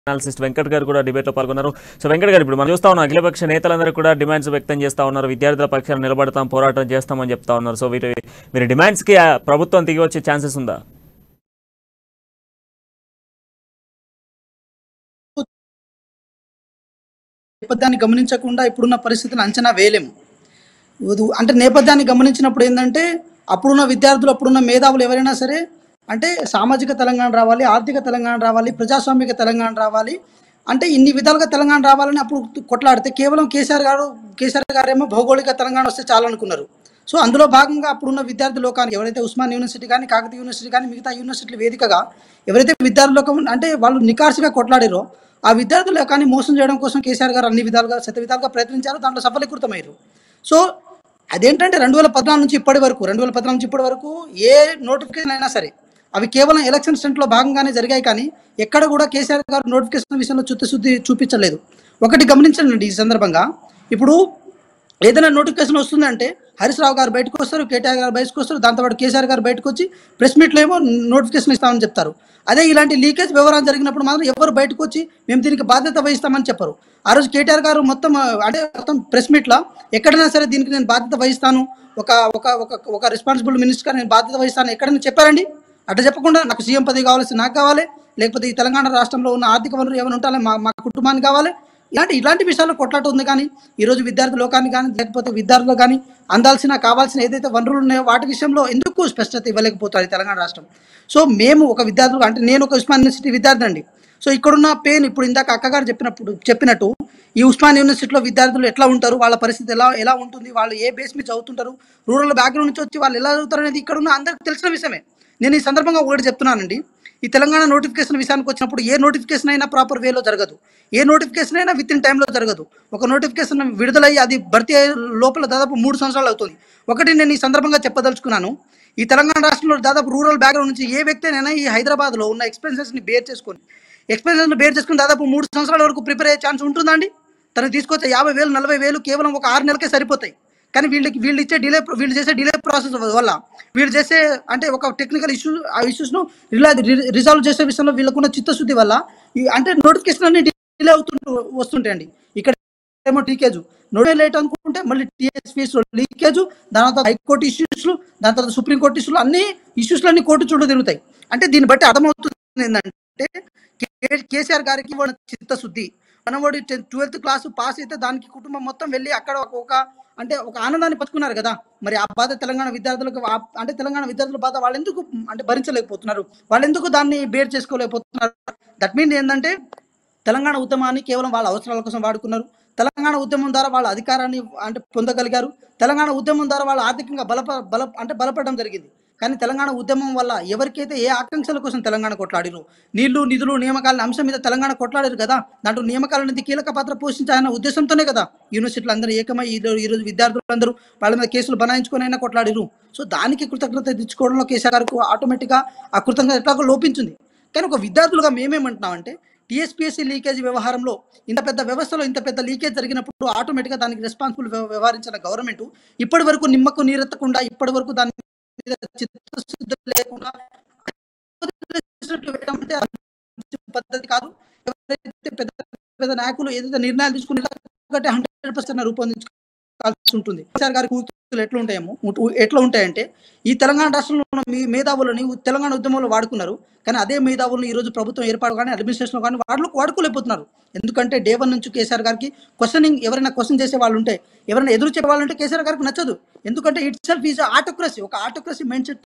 analyst Venkat గారు కూడా debate లో పాల్గొన్నారు సో వెంకట్ గారు ఇప్పుడు మనం చూస్తా ఉన్నాం అఖిలపక్ష నేతలందరూ కూడా డిమాండ్స్ వ్యక్తం చేస్తా ఉన్నారు విద్యార్థుల పక్షాన నిలబడతాం పోరాటం చేస్తామని చెప్తా ఉన్నారు సో వీటి మీరు డిమాండ్స్ కి ఆ ప్రభుత్వం దిగి వచ్చే ఛాన్సెస్ ఉందా నేపథ్యాన్ని గమనించకుండా ఇప్పుడున్న పరిస్థితిని అంచనా వేయలేము ఉదు- అంటే నేపథ్యాన్ని గమనించినప్పుడు ఏంటంటే అప్పుడున్న విద్యార్థులు అప్పుడున్న మేధావులు ఎవరైనా సరే అంటే సామాజిక తెలంగాణ రావాలి ఆర్థిక తెలంగాణ రావాలి ప్రజాస్వామిక తెలంగాణ రావాలి అంటే ఇన్ని విధాలుగా తెలంగాణ రావాలని అప్పుడు కొట్లాడితే కేవలం కేసీఆర్ గారు కేసీఆర్ గారేమో భౌగోళిక తెలంగాణ వస్తే చాలనుకున్నారు సో అందులో భాగంగా అప్పుడున్న విద్యార్థి లోకానికి ఎవరైతే ఉస్మాన్ యూనివర్సిటీ కానీ కాకతీయ యూనివర్సిటీ కానీ మిగతా యూనివర్సిటీల వేదికగా ఎవరైతే విద్యార్థి లోకం అంటే వాళ్ళు నికార్సుగా కొట్లాడారో ఆ విద్యార్థుల లోకాన్ని మోసం చేయడం కోసం కేసీఆర్ గారు అన్ని విధాలుగా శత విధాలుగా ప్రయత్నించారు దాంట్లో సఫలీకృతమయ్యారు సో అదేంటంటే రెండు వేల పద్నాలుగు నుంచి ఇప్పటి వరకు రెండు వేల పద్నాలుగు నుంచి ఇప్పటి వరకు ఏ నోటిఫికేషన్ అయినా సరే అవి కేవలం ఎలక్షన్ స్టంట్లో భాగంగానే జరిగాయి కానీ ఎక్కడ కూడా కేసీఆర్ గారు నోటిఫికేషన్ విషయంలో చిత్తశుద్ధి చూపించలేదు ఒకటి గమనించండి ఈ సందర్భంగా ఇప్పుడు ఏదైనా నోటిఫికేషన్ వస్తుందంటే హరీష్ రావు గారు బయటకు వస్తారు కేటీఆర్ గారు బయటకు వస్తారు దాంతోపాటు కేసీఆర్ గారు బయటకు వచ్చి ప్రెస్ మీట్లో ఏమో నోటిఫికేషన్ ఇస్తామని చెప్తారు అదే ఇలాంటి లీకేజ్ వివరాలు జరిగినప్పుడు మాత్రం ఎవరు బయటకు వచ్చి మేము దీనికి బాధ్యత వహిస్తామని చెప్పరు ఆ రోజు కేటీఆర్ గారు మొత్తం ఆ, అంటే మొత్తం ప్రెస్ మీట్లో ఎక్కడైనా సరే దీనికి నేను బాధ్యత వహిస్తాను ఒక ఒక ఒక ఒక రెస్పాన్సిబుల్ మినిస్టర్గా నేను బాధ్యత వహిస్తాను ఎక్కడైనా చెప్పారండి అట్లా చెప్పకుండా నాకు సీఎం పదవి కావాల్సి నాకు కావాలి లేకపోతే ఈ తెలంగాణ రాష్ట్రంలో ఉన్న ఆర్థిక వనరులు ఏమైనా ఉండాలి మా మా కుటుంబానికి కావాలి ఇలాంటి ఇలాంటి విషయాల్లో కొట్లాట ఉంది కానీ ఈరోజు విద్యార్థి లోకానికి కానీ లేకపోతే విద్యార్థులు కానీ అందాల్సిన కావాల్సిన ఏదైతే వనరులు ఉన్నాయో వాటి విషయంలో ఎందుకు స్పష్టత ఇవ్వలేకపోతారు ఈ తెలంగాణ రాష్ట్రం సో మేము ఒక విద్యార్థులు అంటే నేను ఒక ఉస్మాన్ యూనివర్సిటీ విద్యార్థి అండి సో ఇక్కడున్న పెయిన్ ఇప్పుడు ఇందాక అక్కగారు చెప్పినప్పుడు చెప్పినట్టు ఈ ఉస్మాన్ యూనివర్సిటీలో విద్యార్థులు ఎట్లా ఉంటారు వాళ్ళ పరిస్థితి ఎలా ఎలా ఉంటుంది వాళ్ళు ఏ బేస్ మీద చదువుతుంటారు రూరల్ బ్యాక్గ్రౌండ్ నుంచి వచ్చి వాళ్ళు ఎలా చదువుతారు అనేది ఇక్కడ ఉన్న అందరికి తెలిసిన విషయమే నేను ఈ సందర్భంగా ఒకటి చెప్తున్నానండి ఈ తెలంగాణ నోటిఫికేషన్ విషయానికి వచ్చినప్పుడు ఏ నోటిఫికేషన్ అయినా ప్రాపర్ వేలో జరగదు ఏ నోటిఫికేషన్ అయినా విత్ ఇన్ టైంలో జరగదు ఒక నోటిఫికేషన్ విడుదలయ్యి అది భర్తీ అయ్యే లోపల దాదాపు మూడు సంవత్సరాలు అవుతుంది ఒకటి నేను ఈ సందర్భంగా చెప్పదలుచుకున్నాను ఈ తెలంగాణ రాష్ట్రంలో దాదాపు రూరల్ బ్యాక్గ్రౌండ్ నుంచి ఏ వ్యక్తి అయినా ఈ హైదరాబాద్లో ఉన్న ఎక్స్పెన్సెస్ని బేర్ చేసుకొని ఎక్స్పెన్సెస్ని బేర్ చేసుకుని దాదాపు మూడు సంవత్సరాల వరకు ప్రిపేర్ అయ్యే ఛాన్స్ ఉంటుందా అండి తను తీసుకొచ్చే యాభై వేలు నలభై వేలు కేవలం ఒక ఆరు నెలలకే సరిపోతాయి కానీ వీళ్ళకి వీళ్ళు ఇచ్చే డిలే వీళ్ళు చేసే డిలే ప్రాసెస్ వల్ల వీళ్ళు చేసే అంటే ఒక టెక్నికల్ ఇష్యూ ఆ ఇష్యూస్ను రిలా రిజాల్వ్ చేసే విషయంలో వీళ్ళకున్న చిత్తశుద్ధి వల్ల ఈ అంటే నోటిఫికేషన్ అన్ని డిలే అవుతుంటూ వస్తుంటాయండి ఇక్కడ ఏమో లీకేజ్ నోడే లేట్ అనుకుంటే మళ్ళీ టీఎస్పీఎస్ లీకేజ్ దాని తర్వాత హైకోర్టు ఇష్యూస్లు దాని తర్వాత సుప్రీంకోర్టు ఇష్యూలు అన్ని ఇష్యూస్లు అన్ని కోర్టు చుట్టూ తిరుగుతాయి అంటే దీన్ని బట్టి అర్థమవుతుంది ఏంటంటే కే- కేసీఆర్ గారికి ఉన్న చిత్తశుద్ధి మనవాడు ట్వెల్త్ క్లాస్ పాస్ అయితే దానికి కుటుంబం మొత్తం వెళ్ళి అక్కడ ఒక- ఒక అంటే ఒక ఆనందాన్ని పట్టుకున్నారు కదా మరి ఆ బాధ తెలంగాణ విద్యార్థులకు ఆ- అంటే తెలంగాణ విద్యార్థుల బాధ వాళ్ళు ఎందుకు అంటే భరించలేకపోతున్నారు వాళ్ళు ఎందుకు దాన్ని బేర్ చేసుకోలేకపోతున్నారు దట్ మీన్ ఏంటంటే తెలంగాణ ఉద్యమాన్ని కేవలం వాళ్ళ అవసరాల కోసం వాడుకున్నారు తెలంగాణ ఉద్యమం ద్వారా వాళ్ళ అధికారాన్ని అంటే పొందగలిగారు తెలంగాణ ఉద్యమం ద్వారా వాళ్ళు ఆర్థికంగా బలప బల అంటే బలపడడం జరిగింది కానీ తెలంగాణ ఉద్యమం వల్ల ఎవరికైతే ఏ ఆకాంక్షల కోసం తెలంగాణ కొట్లాడిరు నీళ్లు నిధులు నియామకాల అంశం మీద తెలంగాణ కొట్లాడారు కదా దాంట్లో నియామకాల అనేది కీలక పాత్ర పోషించాలన్న ఉద్దేశంతోనే కదా యూనివర్సిటీలు అందరూ ఏకమై ఈరో- ఈరోజు విద్యార్థులందరూ వాళ్ళ మీద కేసులు బనాయించుకొని అయినా కొట్లాడిరు సో దానికి కృతజ్ఞత తెచ్చుకోవడంలో కేసీఆర్ గారికి ఆటోమేటిక్గా ఆ కృతజ్ఞత ఎట్లాగో లోపించింది కానీ ఒక విద్యార్థులుగా మేమేమంటున్నామంటే టీఎస్పీఎస్సీ లీకేజ్ వ్యవహారంలో ఇంత పెద్ద వ్యవస్థలో ఇంత పెద్ద లీకేజ్ జరిగినప్పుడు ఆటోమేటిక్గా దానికి రెస్పాన్సిబుల్ వ్యవహరించిన గవర్నమెంట్ ఇప్పటి వరకు నిమ్మకు నీరెత్తకుండా ఇప్పటి వరకు దాని మీద చిత్తశుద్ధి లేకుండా వేయడం అంటే అది మంచి పద్ధతి కాదు ఎవరైతే పెద్ద పెద్ద నాయకులు ఏదైతే నిర్ణయాలు తీసుకునే ఒకటి హండ్రెడ్ పర్సెంట్ రూపొందించుకోవాల్సి ఉంటుంది కేసీఆర్ గారి కూతులు ఎట్లా ఉంటాయేమో ఉ- ఎట్లా ఉంటాయంటే ఈ తెలంగాణ రాష్ట్రంలో ఉన్న మీ మేధావులని తెలంగాణ ఉద్యమంలో వాడుకున్నారు కానీ అదే మేధావులను ఈ రోజు ప్రభుత్వం ఏర్పాటు కానీ అడ్మినిస్ట్రేషన్ కానీ వాళ్ళు వాడుకోలేకపోతున్నారు ఎందుకంటే డే వన్ నుంచి కేసీఆర్ గారికి క్వశ్చనింగ్ ఎవరైనా క్వశ్చన్ చేసే వాళ్ళు ఉంటే ఎవరైనా ఎదురు చెప్పే వాళ్ళు ఉంటే కేసీఆర్ గారికి నచ్చదు ఎందుకంటే ఇట్ సెల్ఫ్ ఈజ్ ఆటోక్రసీ ఒక ఆటోక్రసీ మైండ్ సెట్